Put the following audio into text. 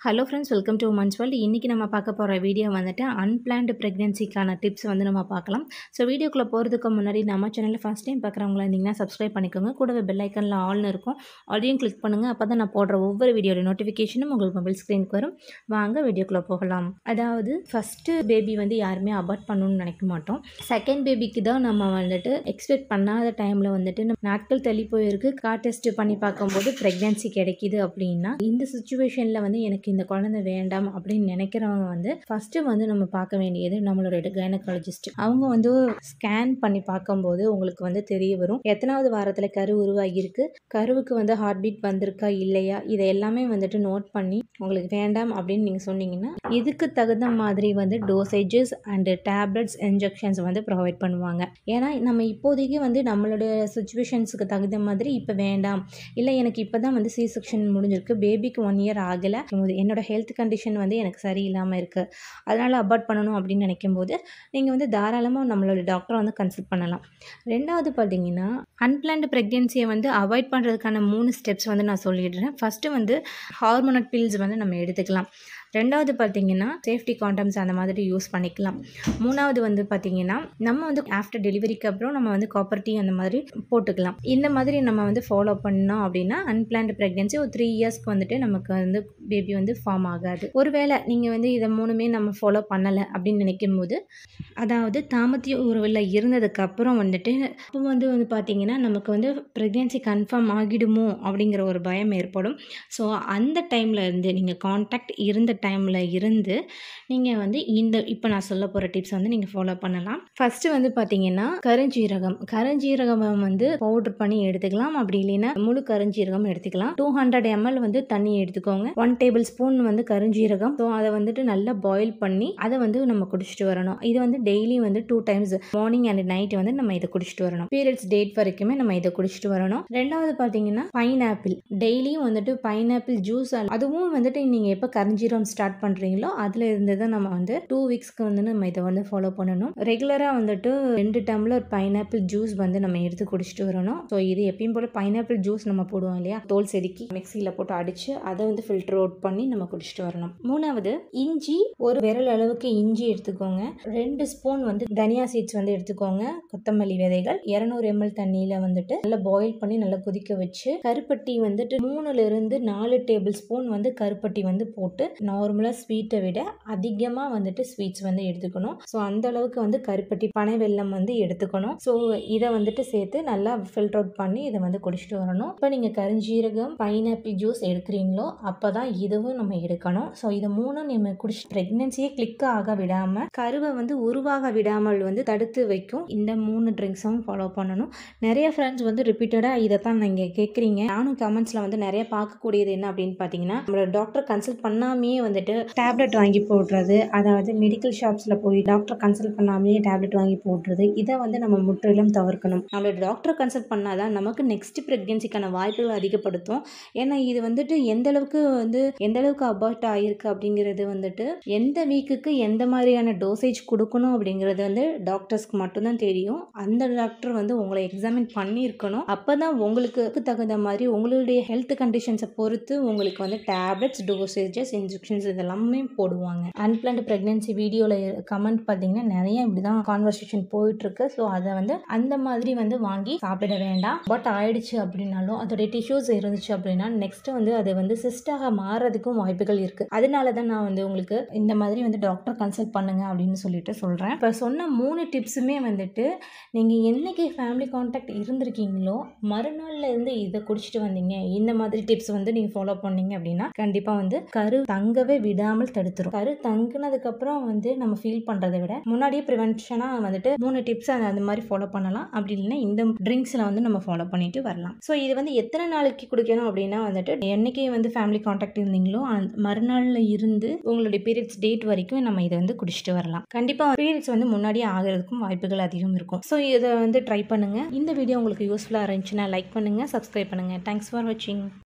hello friends welcome to women's world இன்றைக்கி நம்ம பார்க்க போகிற வீடியோ வந்துட்டு அன்பிளான்டு ப்ரெக்னென்சிக்கான டிப்ஸ் வந்து நம்ம பார்க்கலாம் ஸோ வீடியோக்குள்ளே போகிறதுக்கு முன்னாடி நம்ம சேனலில் ஃபஸ்ட் டைம் பார்க்குறவங்களா இருந்தீங்கன்னா சப்ஸ்கிரைப் பண்ணிக்கோங்க கூடவே பெல் ஐக்கனில் ஆல்னு இருக்கும் ஆடியும் கிளிக் பண்ணுங்கள் அப்போ தான் நான் போடுற ஒவ்வொரு வீடியோட நோட்டிஃபிகேஷனும் உங்களுக்கு மொபைல் ஸ்க்ரீனுக்கு வரும் வாங்க வீடியோக்குள்ளே போகலாம் அதாவது ஃபஸ்ட்டு பேபி வந்து யாருமே அபார்ட் பண்ணணும்னு நினைக்க மாட்டோம் செகண்ட் பேபிக்கு தான் நம்ம வந்துட்டு எக்ஸ்பெக்ட் பண்ணாத டைமில் வந்துட்டு நம்ம நாட்கள் தள்ளி போயிருக்கு கார் டெஸ்ட் பண்ணி பார்க்கும்போது ப்ரெக்னென்சி கிடைக்கிது அப்படின்னா இந்த சுச்சுவேஷனில் வந்து எனக்கு இந்த குழந்தை வேண்டாம் அப்படின்னு நினைக்கிறவங்க வந்து ஃபஸ்ட்டு வந்து நம்ம பார்க்க வேண்டியது நம்மளோட கைனகாலஜிஸ்ட் அவங்க வந்து ஸ்கேன் பண்ணி பார்க்கும்போது உங்களுக்கு வந்து தெரிய வரும் எத்தனாவது வாரத்தில் கரு உருவாகியிருக்கு கருவுக்கு வந்து ஹார்ட் பீட் வந்திருக்கா இல்லையா இதை எல்லாமே வந்துட்டு நோட் பண்ணி உங்களுக்கு வேண்டாம் அப்படின்னு நீங்கள் சொன்னீங்கன்னா இதுக்கு தகுந்த மாதிரி வந்து டோசேஜஸ் அண்டு டேப்லெட்ஸ் இன்ஜெக்ஷன்ஸ் வந்து ப்ரொவைட் பண்ணுவாங்க ஏன்னா நம்ம இப்போதைக்கு வந்து நம்மளோட சுச்சுவேஷன்ஸுக்கு தகுந்த மாதிரி இப்போ வேண்டாம் இல்லை எனக்கு இப்போ தான் வந்து சி செக்ஷன் முடிஞ்சிருக்கு பேபிக்கு ஒன் இயர் ஆகலை என்னோட ஹெல்த் கண்டிஷன் வந்து எனக்கு சரியில்லாமல் இருக்குது அதனால் அபார்ட் பண்ணணும் அப்படின்னு நினைக்கும்போது நீங்கள் வந்து தாராளமாக நம்மளோட டாக்டரை வந்து கன்சல்ட் பண்ணலாம் ரெண்டாவது பார்த்தீங்கன்னா அன்பிளான்டு ப்ரெக்னென்சியை வந்து அவாய்ட் பண்ணுறதுக்கான மூணு ஸ்டெப்ஸ் வந்து நான் சொல்லிடுறேன் ஃபஸ்ட்டு வந்து ஹார்மோனல் பில்ஸ் வந்து நம்ம எடுத்துக்கலாம் ரெண்டாவது பார்த்தீங்கன்னா சேஃப்டி காண்டம்ஸ் அந்த மாதிரி யூஸ் பண்ணிக்கலாம் மூணாவது வந்து பார்த்தீங்கன்னா நம்ம வந்து ஆஃப்டர் டெலிவரிக்கு அப்புறம் நம்ம வந்து காப்பர் டீ அந்த மாதிரி போட்டுக்கலாம் இந்த மாதிரி நம்ம வந்து ஃபாலோ பண்ணோம் அப்படின்னா அன்பிளான்டு ப்ரெக்னென்சி ஒரு த்ரீ இயர்ஸ்க்கு வந்துட்டு நமக்கு வந்து பேபி வந்து ஃபார்ம் ஆகாது ஒருவேளை நீங்கள் வந்து இதை மூணுமே நம்ம ஃபாலோ பண்ணலை அப்படின்னு நினைக்கும் போது அதாவது தாமத்திய உறவில் இருந்ததுக்கப்புறம் வந்துட்டு இப்போ வந்து வந்து பார்த்தீங்கன்னா நமக்கு வந்து ப்ரெக்னென்சி கன்ஃபார்ம் ஆகிடுமோ அப்படிங்கிற ஒரு பயம் ஏற்படும் ஸோ அந்த டைமில் இருந்து நீங்கள் காண்டாக்ட் இருந்த டைமில் இருந்து நீங்கள் வந்து இந்த இப்போ நான் சொல்ல போகிற டிப்ஸ் வந்து நீங்கள் ஃபாலோ பண்ணலாம் ஃபஸ்ட்டு வந்து பார்த்தீங்கன்னா கருஞ்சீரகம் கருஞ்சீரகம் வந்து பவுடர் பண்ணி எடுத்துக்கலாம் அப்படி இல்லைன்னா முழு கருஞ்சீரகம் எடுத்துக்கலாம் டூ ஹண்ட்ரட் எம்எல் வந்து தண்ணி எடுத்துக்கோங்க ஒன் டேபிள் ஸ்பூன் வந்து கருஞ்சீரகம் ஸோ அதை வந்துட்டு நல்லா பாயில் பண்ணி அதை வந்து நம்ம குடிச்சிட்டு வரணும் இது வந்து டெய்லி வந்து two times morning and night வந்து நம்ம இதை குடிச்சிட்டு வரணும் பீரியட்ஸ் டேட் வரைக்குமே நம்ம இதை குடிச்சிட்டு வரணும் ரெண்டாவது பார்த்தீங்கன்னா பைனாப்பிள் டெய்லியும் வந்துட்டு பைனாப்பிள் ஜூஸ் அதுவும் வந்துட்டு நீங்கள் எப்போ கருஞ்சீரகம் ஸ்டார்ட் பண்ணுறீங்களோ அதில் இருந்து தான் நம்ம வந்து டூ வீக்ஸ்க்கு வந்து நம்ம இதை வந்து ஃபாலோ பண்ணணும் ரெகுலராக வந்துட்டு ரெண்டு டம்ளர் பைனாப்பிள் ஜூஸ் வந்து நம்ம எடுத்து குடிச்சிட்டு வரணும் ஸோ இது எப்பயும் போல பைனாப்பிள் ஜூஸ் நம்ம போடுவோம் இல்லையா தோல் செதுக்கி மிக்சியில் போட்டு அடித்து அதை வந்து ஃபில்டர் அவுட் பண்ணி நம்ம குடிச்சிட்டு வரணும் மூணாவது இஞ்சி ஒரு விரல் அளவுக்கு இஞ்சி எடுத்துக்கோங்க ரெண்டு ஸ்பூன் வந்து தனியா சீட்ஸ் வந்து எடுத்துக்கோங்க கொத்தமல்லி விதைகள் இரநூறு எம்எல் தண்ணியில் வந்துட்டு நல்லா பாயில் பண்ணி நல்லா கொதிக்க வச்சு கருப்பட்டி வந்துட்டு மூணுல இருந்து நாலு டேபிள் ஸ்பூன் வந்து கருப்பட்டி வந்து போட்டு நார்மலாக ஸ்வீட்டை விட அதிகமாக வந்துட்டு ஸ்வீட்ஸ் வந்து எடுத்துக்கணும் ஸோ அந்த அளவுக்கு வந்து கருப்பட்டி பனை வெல்லம் வந்து எடுத்துக்கணும் ஸோ இதை வந்துட்டு சேர்த்து நல்லா ஃபில்டர் அவுட் பண்ணி இதை வந்து குடிச்சிட்டு வரணும் இப்போ நீங்கள் கருஞ்சீரகம் பைனாப்பிள் ஜூஸ் எடுக்கிறீங்களோ அப்போ தான் இதுவும் நம்ம எடுக்கணும் ஸோ இதை மூணும் நம்ம குடிச்சு ப்ரெக்னென்சியே கிளிக் ஆக விடாமல் கருவை வந்து உருவாக விடாமல் வந்து தடுத்து வைக்கும் இந்த மூணு ட்ரிங்க்ஸும் ஃபாலோ பண்ணணும் நிறைய ஃப்ரெண்ட்ஸ் வந்து ரிப்பீட்டடாக இதை தான் நீங்கள் கேட்குறீங்க நானும் கமெண்ட்ஸில் வந்து நிறைய பார்க்கக்கூடியது என்ன அப்படின்னு பார்த்தீங்கன்னா நம்மளோட டாக்டர் கன்சல்ட் பண்ணாமையே வந்துட்டு டேப்லெட் வாங்கி போடுறது அதாவது மெடிக்கல் ஷாப்ஸில் போய் டாக்டர் கன்சல்ட் பண்ணாமையே டேப்லெட் வாங்கி போடுறது இதை வந்து நம்ம முற்றிலும் தவிர்க்கணும் நம்மளோட டாக்டர் கன்சல்ட் பண்ணாதான் நமக்கு நெக்ஸ்ட் ப்ரெக்னென்சிக்கான வாய்ப்புகள் அதிகப்படுத்தும் ஏன்னா இது வந்துட்டு எந்த அளவுக்கு வந்து எந்த அளவுக்கு அபார்ட் ஆகிருக்கு அப்படிங்கிறது வந்துட்டு எந்த வீக்குக்கு எந்த மாதிரியான டோசேஜ் கொடுக்கணும் அப்படிங்கிறது வந்து டாக்டர்ஸ்க்கு மட்டும்தான் தெரியும் அந்த டாக்டர் வந்து உங்களை எக்ஸாமின் பண்ணியிருக்கணும் அப்போ தான் உங்களுக்கு தகுந்த மாதிரி உங்களுடைய ஹெல்த் கண்டிஷன்ஸை பொறுத்து உங்களுக்கு வந்து டேப்லெட்ஸ் டோசேஜஸ் இன்ஜெக்ஷன்ஸ் இதெல்லாமே போடுவாங்க அன்பிளான்டு ப்ரெக்னென்சி வீடியோவில் கமெண்ட் பார்த்தீங்கன்னா நிறைய இப்படி தான் கான்வர்சேஷன் போயிட்டுருக்கு ஸோ அதை வந்து அந்த மாதிரி வந்து வாங்கி சாப்பிட வேண்டாம் பட் ஆயிடுச்சு அப்படின்னாலும் அதோடைய டிஷ்யூஸ் இருந்துச்சு அப்படின்னா நெக்ஸ்ட் வந்து அது வந்து சிஸ்டாக மாறதுக்கும் வாய்ப்புகள் இருக்குது அதனால தான் நான் வந்து உங்களுக்கு இந்த மாதிரி வந்து டாக்டர் கன்சல்ட் பண்ணுங்க அப்படின்னு சொல்லிட்டு சொல்கிறேன் இப்போ சொன்ன மூணு டிப்ஸுமே வந்துட்டு நீங்கள் என்னைக்கு ஃபேமிலி கான்டாக்ட் இருந்திருக்கீங்களோ மறுநாள்ல இருந்து இதை குடிச்சிட்டு வந்தீங்க இந்த மாதிரி டிப்ஸ் வந்து நீங்கள் ஃபாலோ பண்ணீங்க அப்படின்னா கண்டிப்பாக வந்து கரு தங்கவே விடாமல் தடுத்துரும் கரு தங்குனதுக்கப்புறம் வந்து நம்ம ஃபீல் பண்ணுறதை விட முன்னாடியே ப்ரிவென்ஷனாக வந்துட்டு மூணு டிப்ஸ் அந்த மாதிரி ஃபாலோ பண்ணலாம் அப்படி இல்லைன்னா இந்த ட்ரிங்க்ஸில் வந்து நம்ம ஃபாலோ பண்ணிட்டு வரலாம் ஸோ இது வந்து எத்தனை நாளைக்கு குடிக்கணும் அப்படின்னா வந்துட்டு என்னைக்கு வந்து ஃபேமிலி கான்டாக்ட் இருந்தீங்களோ அந்த மறுநாளில் இருந்து உங்களுடைய பீரியட்ஸ் டேட் வரைக்கும் நம்ம இதை வந்து குடிச்சிட்டு வரலாம் கண்டிப்பாக பீரியட்ஸ் வந்து முன்னாடியே ஆகிறதுக்கும் வாய்ப்புகள் அதிகம் இருக்கும் ஸோ இதை வந்து ட்ரை பண்ணுங்கள் இந்த வீடியோ உங்களுக்கு யூஸ்ஃபுல்லாக இருந்துச்சுன்னா லைக் பண்ணுங்கள் சப்ஸ்கிரைப் பண்ணுங்கள் தேங்க்ஸ் ஃபார் வாட்சிங்